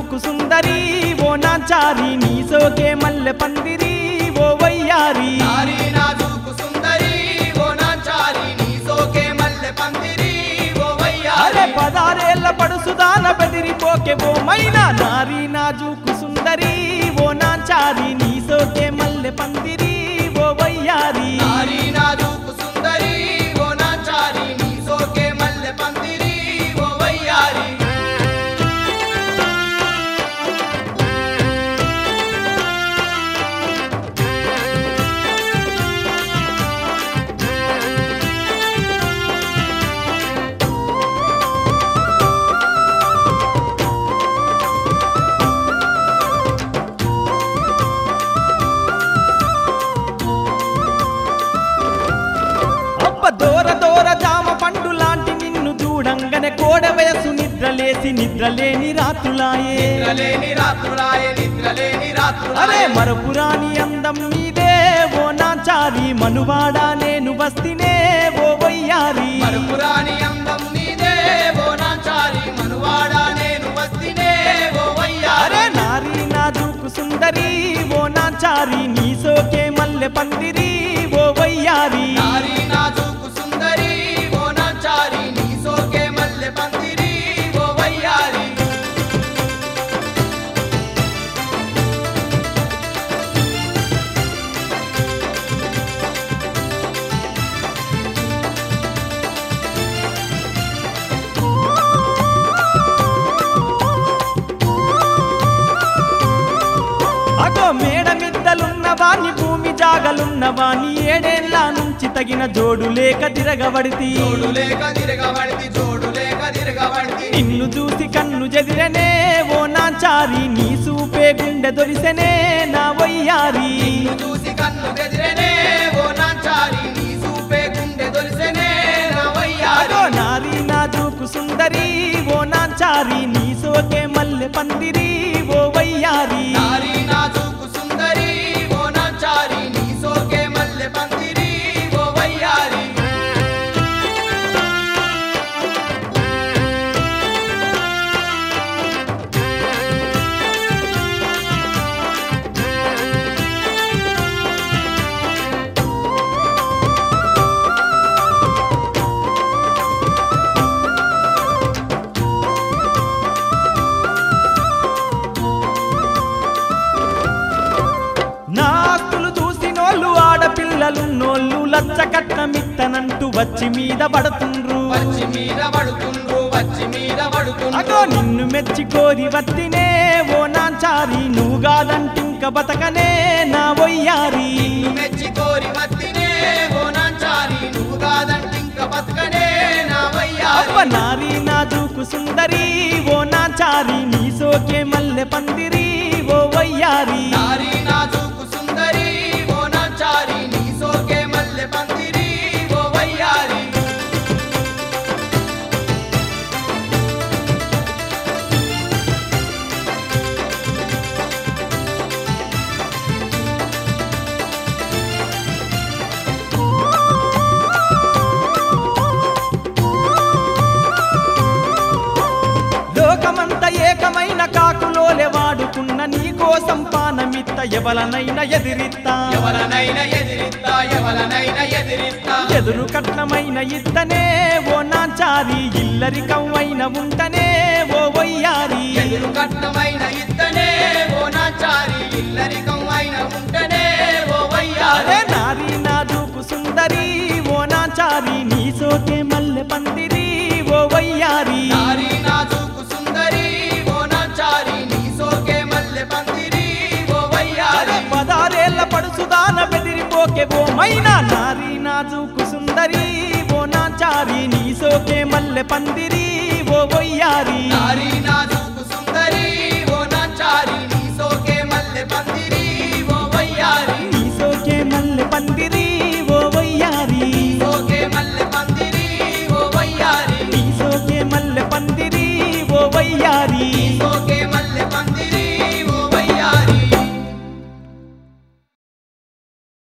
నాజూకు సుందరి ఓ నాచారి నీ సోకే మల్లె పందిరి ఓ వయ్యారి నారీ నాజూకు సుందరి ఓ నాచారి నీ సోకే మల్లె పందిరి ఓ అరే వయ్యారి పదారేళ్ల పడుసుదాన బెదిరిపోకే ఓ మైనా నారీ నాజూకు సుందరి ఓ నాచారి నీ సోకే మల్లె పందిరి ఓ వయ్యారి నారీ నాజూకు సుందరి ఓ నాచారి నీ సోకే మల్లె పందిరి ఓ వయ్యారి అబ్బ దూర దూర జామ పండు లాంటి నిన్ను చూడంగానే కోడ వయసు నిద్రలేసి నిద్రలేని రాత్రులాయే నిద్రలేని రాత్రులాయ నిద్రలేని అరే రాత్రులాయ మరపురాని అందం నీదే ఓ నాచారి మనువాడా నేను బస్తినే ఓ వయ్యారి మరుపురాని అందం నీదే ఓ నాచారి మనువాడా నేను వస్తినే ఓ అరే వయ్యారి నారీ నాజూకు సుందరి ఓ నాచారి నీ సోకే మల్లె పందిరి ఓ వయ్యారి నారీ నాజూకు సుందరి ఓ నాచారి నీ సోకే మల్లె పందిరి ఓ వయ్యారి అగో మేడ మిద్దలున్న వాణ్ణి భూమి జాగలున్న వాణ్ణి ఏడేళ్ల నుంచి తగిన జోడు లేక తిరగబడితి జోడు లేక తిరగబడితి జోడు లేక తిరగబడితి నిన్ను చూసి కన్ను జదిరనే ఓ నాచారి నీ సూపే గుండె దొరిసెనే నా వయ్యారి నిన్ను చూసి కన్ను గెదిరెనే ఓ నాచారి నీ సూపే గుండె దొరిసెనే నా వయ్యారి అగో నారీ నాజూకు సుందరి ఓ నాచారి నీ సోకే మల్లె పందిరి ఓ వయ్యారి నారీ నాజూకు సుందరి ఓ నాచారి నీ సోకే మల్లె పందిరి ఓ వయ్యారి నా ఆస్తులు చూసినోళ్ళు ఆడపిల్లలున్నోళ్ళు లచ్చ కట్నమిత్తనంటూ వచ్చి మీద పడుతుండ్రు వచ్చి మీద పడుతుండ్రు వచ్చి మీద పడుతుండ్రు అగో నిన్ను మెచ్చి కోరి వత్తినే ఓ నాచారి నువ్వు కాదంటింక బతకనే నా వయ్యారి మెచ్చి కోరి వత్తినే ఓ నాచారి నువ్వు కాదంటింక బతకనే నా అవ్వ వయ్యారి నారీ నాజూకు సుందరి ఓ నాచారి నీ సోకే మల్లె పందిరి ఓ వయ్యారి నారీ నాజూకు సుందరి ఓ నాచారి నీ సోకే మల్లె పందిరి ఓ వయ్యారి లోకమంత ఏకమైన కాకులోలే వాడుకున్న నీ కోసం పానమిత్త ఎవలనైనా ఎదిరిత్తా ఎవలనైనా ఎదిరిస్తా ఎవలనైనా ఎదిరిస్తా ఎదురు కట్నమైన ఇత్తనే ఓ నాచారి ఇల్లరికమైన ఉంటనే ఓ వయ్యారి ఎదురు కట్నమైన ఇత్తనే ఓ నాచారి ఇల్లరికం అయిన ఉంటనే ఓ అరే వయ్యారే నారీ నాజూకు సుందరి ఓ నాచారి నీ సోకే మల్లె పందిరి ఓ వయ్యారి నారీ నాజూకు సుందరి ఓ నాచారి నీ సోకే మల్లె పందిరి ఓ అరే వయ్యారి పదారేళ్ల పడుసుదాన బెదిరిపోకే ఓ మైనా నారీ నాజూకు సుందరి ఓ నాచారి నీ సోకే మల్లె పందిరి ఓ వయ్యారి నారీ నాజూకు